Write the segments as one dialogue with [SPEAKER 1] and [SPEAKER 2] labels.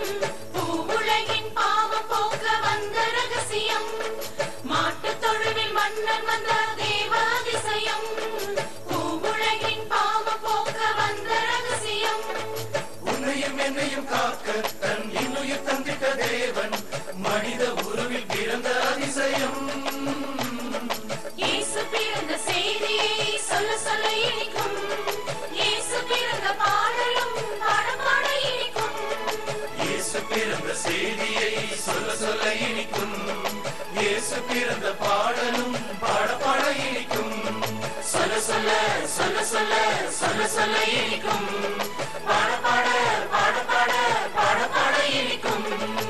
[SPEAKER 1] பூவுலகின் பாவம் போக்க வந்த ரகசியம் மாட்டுத் தொழுவில் மன்னன் வந்த தேவ அதிசயம் பூவுலகின் பாவம் போக்க வந்த ரகசியம்
[SPEAKER 2] உன்னையும் என்னையும் காக்க தன் இன்னுயிர் தந்திட்ட தேவன் மனித உருவில் பிறந்த அதிசயம்
[SPEAKER 1] இயேசு பிறந்த செய்தியை சொல்ல சொல்ல இனிக்கும் இயேசு பிறந்த பாடலும் பாட பாட இனிக்கும்
[SPEAKER 2] இயேசு பிறந்த செய்தியை சொல்ல சொல்ல இனிக்கும் இயேசு பிறந்த பாடலும் பாட பாட இனிக்கும் சொல்ல சொல்ல சொல்ல சொல்ல சொல்ல சொல்ல இனிக்கும் பாட பாட பாட பாட பாட பாட இனிக்கும்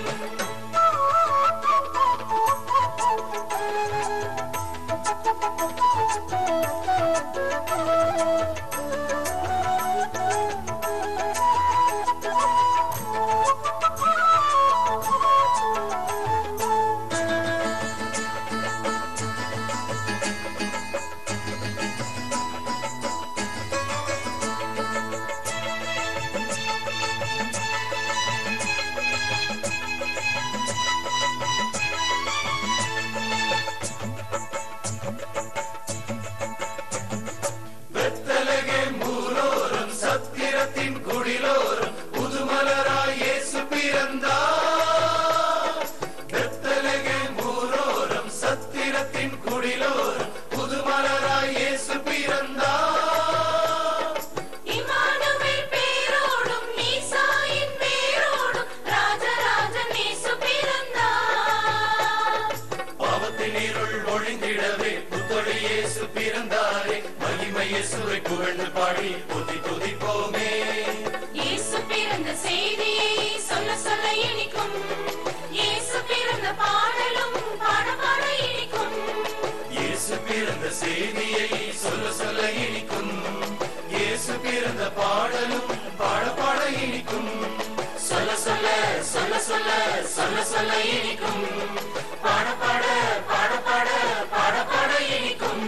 [SPEAKER 2] வெத்தலகே மூலோரம் சத்திரத்தின் குடிலோரம் புதுமலராய் இயேசு பிறந்தார் வெத்தலகே மூலோரம் சத்திரத்தின் குடிலோரம் புதுமலராய் இயேசு பிறந்தார்
[SPEAKER 1] இமானுவேல் பேரோடும் ஈசாயின் பேரோடும் ராஜராஜன் இயேசு பிறந்தார்
[SPEAKER 2] பாவத்தின் இருள் ஒழிந்திடவே புத்தொழி இயேசு பிறந்தாரே மகிமை இயேசுவை புகழ்ந்து பாடி துதி துதிப்போமே
[SPEAKER 1] இயேசு பிறந்த செய்தியை சொல்ல சொல்ல இனிக்கும் இயேசு பிறந்த பாடலும் பாட பாட இனிக்கும்
[SPEAKER 2] இயேசு பிறந்த செய்தியை சொல்ல சொல்ல இனிக்கும் இயேசு பிறந்த பாடலும் பாட பாட இனிக்கும் சொல்ல சொல்ல சொல்ல சொல்ல சொல்ல சொல்ல இனிக்கும் பாட பாட பாட பாட பாட பாட இனிக்கும்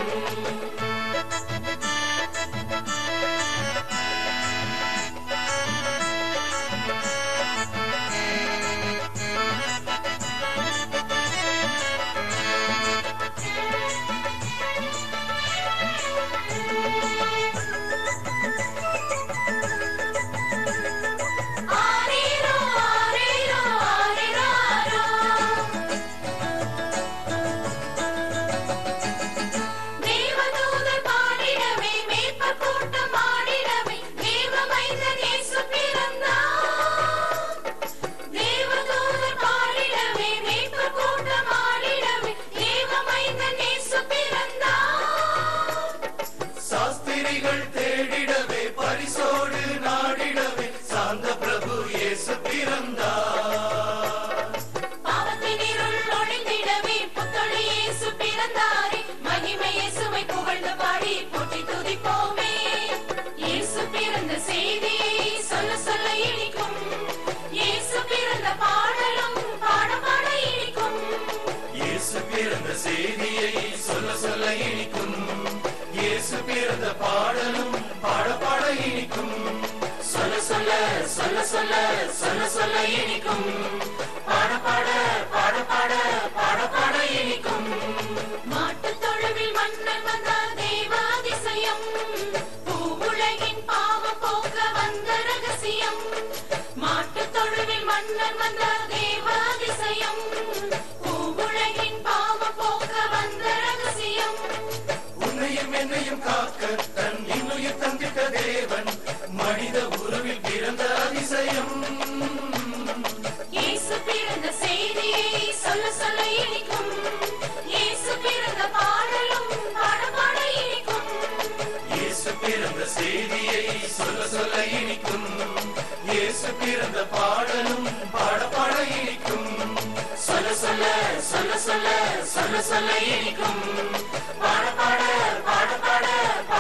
[SPEAKER 1] ஆரீரோ ஆரீரோ ஆரீராரோ தேவதூதர் பாடிடவே மேய்ப்பர் கூட்டம் ஆடிடவே தேவமைந்தன் இயேசு பிறந்தார் தேவதூதர் பாடிடவே மேய்ப்பர் கூட்டம் ஆடிடவே தேவமைந்தன் இயேசு பிறந்தார்
[SPEAKER 2] சாஸ்திரிகள் தேடிடவே பரிசோடு நாடிடவே சாந்த பிரபு இயேசு பிறந்தார்
[SPEAKER 1] பாவத்தின் இருள் ஒழிந்திடவே புத்தொழி இயேசு பிறந்தாரே மகிமை இயேசுவை புகழ்ந்து பாடி போற்றி துதிப்போமே இயேசு பிறந்த செய்தியை சொல்ல சொல்ல இனிக்கும் இயேசு பிறந்த பாடலும் பாட பாட இனிக்கும்
[SPEAKER 2] இயேசு பிறந்த செய்தியை சொல்ல சொல்ல இனிக்கும் இயேசு பிறந்த பாடலும் பாட பாட இனிக்கும் சொல்ல சொல்ல சொல்ல சொல்ல சொல்ல சொல்ல இனிக்கும் பாட பாட பாட பாட பாட பாட இனிக்கும்
[SPEAKER 1] மாட்டுத் தொழுவில் மன்னன் வந்தார் தேவாதிசயம் பூவுலகின் பாவம் போக்க வந்த ரகசியம் மாட்டுத் தொழுவில் மன்னன் வந்தார் தேவாதிசயம் பூவுலகின் பாவம் போக்க வந்த ரகசியம்
[SPEAKER 2] உன்னையும் என்னையும் காக்க தன் இன்னுயிர் தந்திட்ட தேவன் மனித உருவில் பிறந்த அதிசயம்
[SPEAKER 1] இயேசு பிறந்த செய்தியை சொல்ல சொல்ல இனிக்கும் இயேசு பிறந்த பாடலும் பாட பாட இனிக்கும்
[SPEAKER 2] இயேசு பிறந்த செய்தியை சொல்ல சொல்ல இனிக்கும் இயேசு பிறந்த பாடலும் பாட பாட இனிக்கும் சொல்ல சொல்ல சொல்ல சொல்ல சொல்ல சொல்ல இனிக்கும் பாட பாட பாட பாட பாட